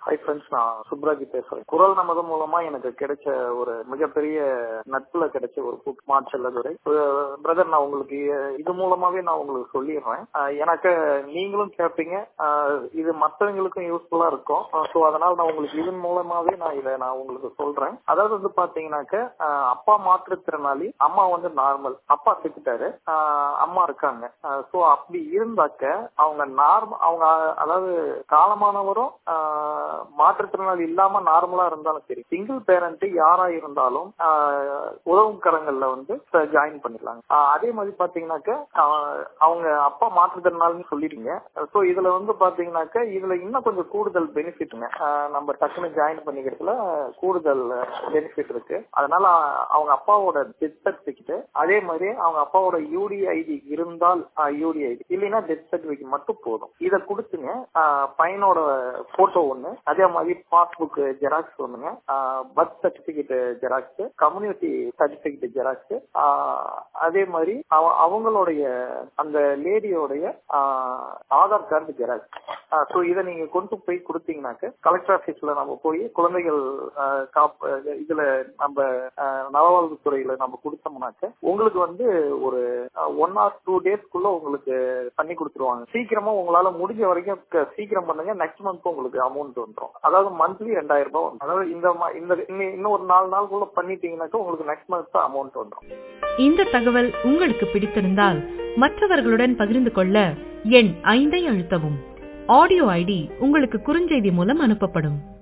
hi friends நான் சுப்ராஜி பேசுறேன் குரல் நமதம் மூலமா எனக்கு கிடைச்ச ஒரு மிகப்பெரிய நட்புல கிடைச்ச ஒரு புக் மாற்றல்லதுரை பிரதர் நான் உங்களுக்கு இது மூலமாவே நான் உங்களுக்கு சொல்லிடுறேன் அஹ் எனக்கு நீங்களும் கேட்பீங்க அஹ் இது மற்றவங்களுக்கும் யூஸ்ஃபுல்லா இருக்கும் ஸோ அதனால நான் உங்களுக்கு இதன் மூலமாவே நான் இதை நான் உங்களுக்கு சொல்றேன் அதாவது வந்து பாத்தீங்கன்னாக்க அஹ் அப்பா மாற்றுத்திறனாளி அம்மா வந்து நார்மல் அப்பா செத்துட்டாரு அஹ் அம்மா இருக்காங்க ஸோ அப்படி இருந்தாக்க அவங்க நார்மல் அவங்க அதாவது காலமானவரும் ஆஹ் மாற்றுத்திறனாளி இல்லாம நார்மலா இருந்தாலும் சரி சிங்கிள் பேரண்ட் யாரா இருந்தாலும் ஆஹ் உதவும் கரங்கள்ல வந்து ஜாயின் பண்ணிக்கலாங்க ஆஹ் அதே மாதிரி பாத்தீங்கன்னாக்க ஆஹ் அவங்க அப்பா மாற்றுத்திறனாளின்னு சொல்லிட்டீங்க ஸோ இதுல வந்து பாத்தீங்கன்னாக்க இதுல இன்னும் கொஞ்சம் கூடுதல் பெனிஃபிட்டுங்க நம்ம டக்குன்னு ஜாயின் பண்ணிக்கிறதுல கூடுதல் பெனிஃபிட் இருக்கு அதனால அவங்க அப்பாவோட டெத் சர்டிபிகேட் அதே மாதிரி அவங்க அப்பாவோட யூடிஐடி இருந்தால் யூடிஐடி இல்லைன்னா டெத் சர்டிபிகேட் மட்டும் போதும் இதை கொடுத்துங்க பையனோட போட்டோ ஒண்ணு அதே மாதிரி பாஸ்புக் ஜெராக்ஸ் ஒண்ணுங்க birth certificate xerox community certificate xerox அதே மாதிரி அவங்களுடைய அந்த லேடியோடைய ஆதார் கார்டு ஜெராக்ஸ் ஸோ இதை நீங்க கொண்டு போய் கொடுத்தீங்கன்னாக்க கலெக்டர் ஆபீஸ்ல நம்ம போய் குழந்தைகள் இதுல நம்ம நலவாழ்வு துறையில நம்ம கொடுத்தோம்னாக்க உங்களுக்கு வந்து ஒரு ஒன் ஆர் டூ டேஸ்க்குள்ள உங்களுக்கு பண்ணி கொடுத்துருவாங்க சீக்கிரமா உங்களால முடிஞ்ச வரைக்கும் சீக்கிரம் பண்ணுங்க நெக்ஸ்ட் மந்த் உங்களுக்கு அமௌண்ட் வந்துடும் அதாவது மந்த்லி ரெண்டாயிரம் ரூபாய் அதாவது இந்த இந்த இன்னும் ஒரு நாலு நாளுக்குள்ள பண்ணிட்டீங்கன்னாக்கா உங்களுக்கு நெக்ஸ்ட் மந்த் அமௌண்ட் வந்துடும் இந்த தகவல் உங்களுக்கு பிடித்திருந்தால் மற்றவர்களுடன் பகிர்ந்து கொள்ள எண் ஐந்தை அழுத்தவும் ஆடியோ ஐடி உங்களுக்கு குறுஞ்செய்தி மூலம் அனுப்பப்படும்